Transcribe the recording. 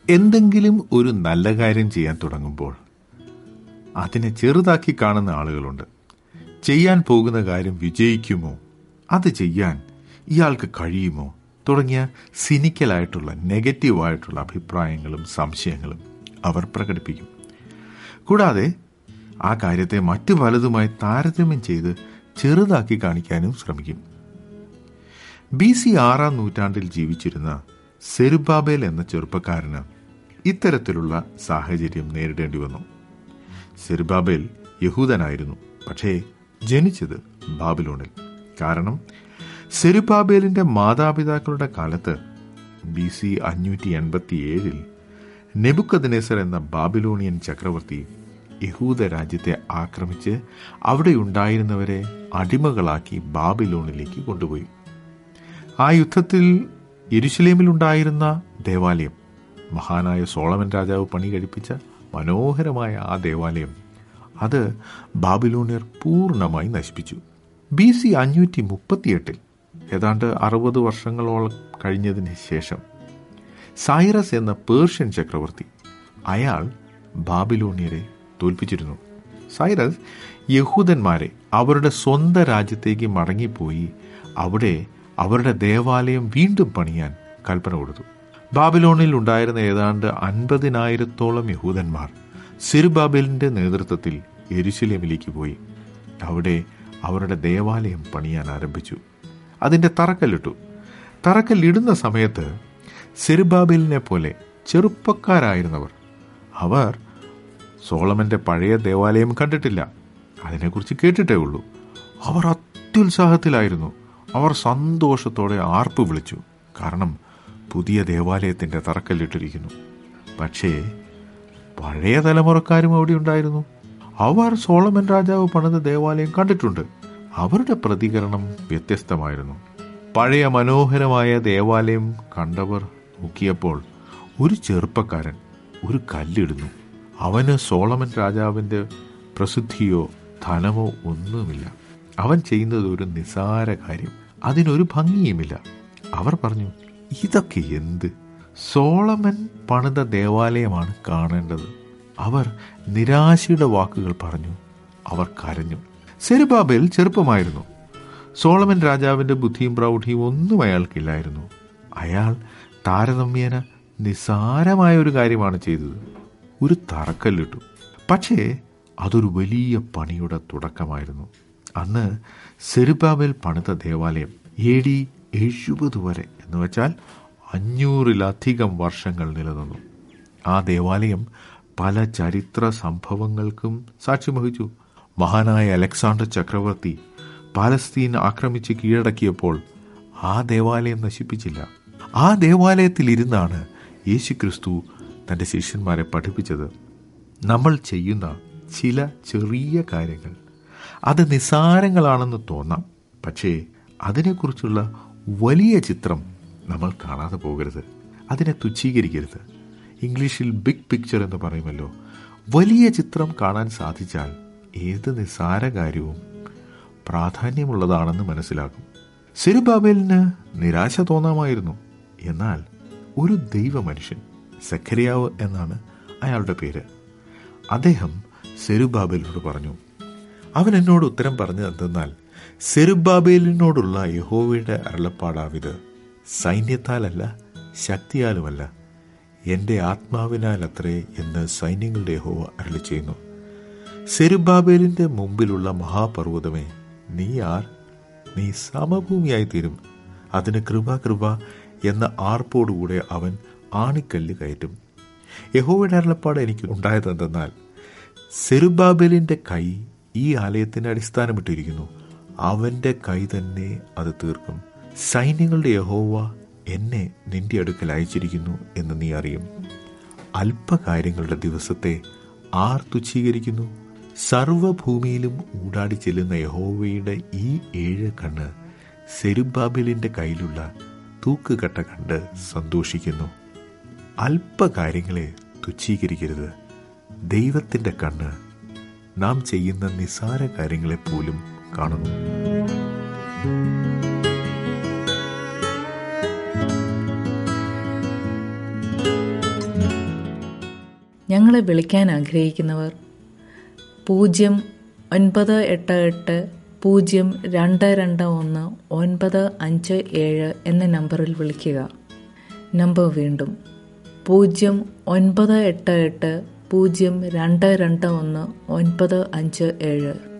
എന്തെങ്കിലും ഒരു നല്ല കാര്യം ചെയ്യാൻ തുടങ്ങുമ്പോൾ അതിനെ ചെറുതാക്കി കാണുന്ന ആളുകളുണ്ട് ചെയ്യാൻ പോകുന്ന കാര്യം വിജയിക്കുമോ അത് ചെയ്യാൻ ഇയാൾക്ക് കഴിയുമോ തുടങ്ങിയ സിനിക്കലായിട്ടുള്ള നെഗറ്റീവായിട്ടുള്ള അഭിപ്രായങ്ങളും സംശയങ്ങളും അവർ പ്രകടിപ്പിക്കും കൂടാതെ ആ കാര്യത്തെ മറ്റു പലതുമായി താരതമ്യം ചെയ്ത് ചെറുതാക്കി കാണിക്കാനും ശ്രമിക്കും ബി സി ആറാം നൂറ്റാണ്ടിൽ ജീവിച്ചിരുന്ന സെരുബാബേൽ എന്ന ചെറുപ്പക്കാരന് ഇത്തരത്തിലുള്ള സാഹചര്യം നേരിടേണ്ടി വന്നു സെരുബാബേൽ യഹൂദനായിരുന്നു പക്ഷേ ജനിച്ചത് ബാബിലോണിൽ കാരണം സെരുബാബേലിന്റെ മാതാപിതാക്കളുടെ കാലത്ത് ബി സി അഞ്ഞൂറ്റി എൺപത്തി ഏഴിൽ നെബുക്കദ്നേസർ എന്ന ബാബിലോണിയൻ ചക്രവർത്തി യഹൂദ രാജ്യത്തെ ആക്രമിച്ച് അവിടെ ഉണ്ടായിരുന്നവരെ അടിമകളാക്കി ബാബിലോണിലേക്ക് കൊണ്ടുപോയി ആ യുദ്ധത്തിൽ യെരുശലേമിലുണ്ടായിരുന്ന ദേവാലയം മഹാനായ സോളമൻ രാജാവ് പണി കഴിപ്പിച്ച മനോഹരമായ ആ ദേവാലയം അത് ബാബിലോണിയർ പൂർണ്ണമായി നശിപ്പിച്ചു ബി സി അഞ്ഞൂറ്റി മുപ്പത്തിയെട്ടിൽ ഏതാണ്ട് അറുപത് വർഷങ്ങളോളം കഴിഞ്ഞതിന് ശേഷം സൈറസ് എന്ന പേർഷ്യൻ ചക്രവർത്തി അയാൾ ബാബിലോണിയരെ തോൽപ്പിച്ചിരുന്നു സൈറസ് യഹൂദന്മാരെ അവരുടെ സ്വന്തം രാജ്യത്തേക്ക് മടങ്ങിപ്പോയി അവിടെ അവരുടെ ദേവാലയം വീണ്ടും പണിയാൻ കൽപ്പന കൊടുത്തു ബാബിലോണിൽ ഉണ്ടായിരുന്ന ഏതാണ്ട് അൻപതിനായിരത്തോളം യഹൂദന്മാർ സിറുബാബേലിന്റെ നേതൃത്വത്തിൽ എരുശലേമിലേക്ക് പോയി അവിടെ അവരുടെ ദേവാലയം പണിയാൻ ആരംഭിച്ചു അതിന്റെ തറക്കല്ലിട്ടു തറക്കല്ലിടുന്ന സമയത്ത് സെരുബാബേലിനെ പോലെ ചെറുപ്പക്കാരായിരുന്നവർ അവർ സോളമന്റെ പഴയ ദേവാലയം കണ്ടിട്ടില്ല അതിനെക്കുറിച്ച് കേട്ടിട്ടേ ഉള്ളൂ അവർ അത്യുത്സാഹത്തിലായിരുന്നു അവർ സന്തോഷത്തോടെ ആർപ്പ് വിളിച്ചു കാരണം പുതിയ ദേവാലയത്തിന്റെ തറക്കല്ലിട്ടിരിക്കുന്നു പക്ഷേ പഴയ തലമുറക്കാരും അവിടെ ഉണ്ടായിരുന്നു അവർ സോളമൻ രാജാവ് പണിത ദേവാലയം കണ്ടിട്ടുണ്ട് അവരുടെ പ്രതികരണം വ്യത്യസ്തമായിരുന്നു പഴയ മനോഹരമായ ദേവാലയം കണ്ടവർ നോക്കിയപ്പോൾ ഒരു ചെറുപ്പക്കാരൻ ഒരു കല്ലിടുന്നു അവന് സോളമൻ രാജാവിന്റെ പ്രസിദ്ധിയോ ധനമോ ഒന്നുമില്ല അവൻ ചെയ്യുന്നത് ഒരു നിസാര കാര്യം അതിനൊരു ഭംഗിയുമില്ല അവർ പറഞ്ഞു ഇതൊക്കെ എന്ത് സോളമൻ പണിത ദേവാലയമാണ് കാണേണ്ടത് അവർ നിരാശയുടെ വാക്കുകൾ പറഞ്ഞു അവർ കരഞ്ഞു സെരുബാബേൽ ചെറുപ്പമായിരുന്നു സോളമൻ രാജാവിന്റെ ബുദ്ധിയും പ്രൗഢിയും ഒന്നും അയാൾക്കില്ലായിരുന്നു അയാൾ താരതമ്യേന നിസ്സാരമായ ഒരു കാര്യമാണ് ചെയ്തത് ഒരു തറക്കല്ലിട്ടു പക്ഷേ അതൊരു വലിയ പണിയുടെ തുടക്കമായിരുന്നു അന്ന് സെരുബാബേൽ പണിത ദേവാലയം എ ഡി എഴുപത് വരെ എന്ന് വെച്ചാൽ അഞ്ഞൂറിലധികം വർഷങ്ങൾ നിലനിന്നു ആ ദേവാലയം പല ചരിത്ര സംഭവങ്ങൾക്കും സാക്ഷ്യം വഹിച്ചു മഹാനായ അലക്സാണ്ടർ ചക്രവർത്തി പാലസ്തീൻ ആക്രമിച്ച് കീഴടക്കിയപ്പോൾ ആ ദേവാലയം നശിപ്പിച്ചില്ല ആ ദേവാലയത്തിൽ ഇരുന്നാണ് യേശുക്രിസ്തു തന്റെ ശിഷ്യന്മാരെ പഠിപ്പിച്ചത് നമ്മൾ ചെയ്യുന്ന ചില ചെറിയ കാര്യങ്ങൾ അത് നിസ്സാരങ്ങളാണെന്ന് തോന്നാം പക്ഷേ അതിനെക്കുറിച്ചുള്ള വലിയ ചിത്രം നമ്മൾ കാണാതെ പോകരുത് അതിനെ തുച്ഛീകരിക്കരുത് ഇംഗ്ലീഷിൽ ബിഗ് പിക്ചർ എന്ന് പറയുമല്ലോ വലിയ ചിത്രം കാണാൻ സാധിച്ചാൽ ഏത് നിസ്സാര കാര്യവും പ്രാധാന്യമുള്ളതാണെന്ന് മനസ്സിലാക്കും സിരുബാബേലിന് നിരാശ തോന്നാമായിരുന്നു എന്നാൽ ഒരു ദൈവ മനുഷ്യൻ സഖരിയാവ് എന്നാണ് അയാളുടെ പേര് അദ്ദേഹം സെരുബാബേലിനോട് പറഞ്ഞു അവൻ എന്നോട് ഉത്തരം പറഞ്ഞത് എന്തെന്നാൽ സെരുബാബേലിനോടുള്ള യഹോവയുടെ അരുളപ്പാടാവിത് സൈന്യത്താലല്ല ശക്തിയാലുമല്ല എൻ്റെ ആത്മാവിനാൽ അത്രേ എന്ന് സൈന്യങ്ങളുടെ യഹോവ അരളി ചെയ്യുന്നു സെരുബാബേലിന്റെ മുമ്പിലുള്ള മഹാപർവ്വതമേ നീ ആർ നീ സമഭൂമിയായി തീരും അതിന് കൃപ കൃപ എന്ന ആർപ്പോടുകൂടെ അവൻ ആണിക്കല്ല് കയറ്റും യഹോവയുടെ അരുളപ്പാട് എനിക്ക് ഉണ്ടായതെന്തെന്നാൽ സെരുബാബേലിന്റെ കൈ ഈ ആലയത്തിന് അടിസ്ഥാനമിട്ടിരിക്കുന്നു അവന്റെ കൈ തന്നെ അത് തീർക്കും സൈന്യങ്ങളുടെ യഹോവ എന്നെ നിന്റെ അടുക്കൽ അയച്ചിരിക്കുന്നു എന്ന് നീ അറിയും അല്പകാര്യങ്ങളുടെ ദിവസത്തെ ആർ തുച്ഛീകരിക്കുന്നു സർവഭൂമിയിലും ഊടാടി ചെല്ലുന്ന യഹോവയുടെ ഈ ഏഴ് കണ്ണ് സെരുബാബിലിന്റെ കയ്യിലുള്ള തൂക്കുകട്ട കണ്ട് സന്തോഷിക്കുന്നു അല്പകാര്യങ്ങളെ തുച്ഛീകരിക്കരുത് ദൈവത്തിന്റെ കണ്ണ് നാം ചെയ്യുന്ന നിസാര കാര്യങ്ങളെ പോലും കാണുന്നു ഞങ്ങളെ വിളിക്കാൻ ആഗ്രഹിക്കുന്നവർ പൂജ്യം ഒൻപത് എട്ട് എട്ട് പൂജ്യം രണ്ട് രണ്ട് ഒന്ന് ഒൻപത് അഞ്ച് ഏഴ് എന്ന നമ്പറിൽ വിളിക്കുക നമ്പർ വീണ്ടും പൂജ്യം ഒൻപത് എട്ട് എട്ട് പൂജ്യം രണ്ട് രണ്ട് ഒന്ന് ഒൻപത് അഞ്ച് ഏഴ്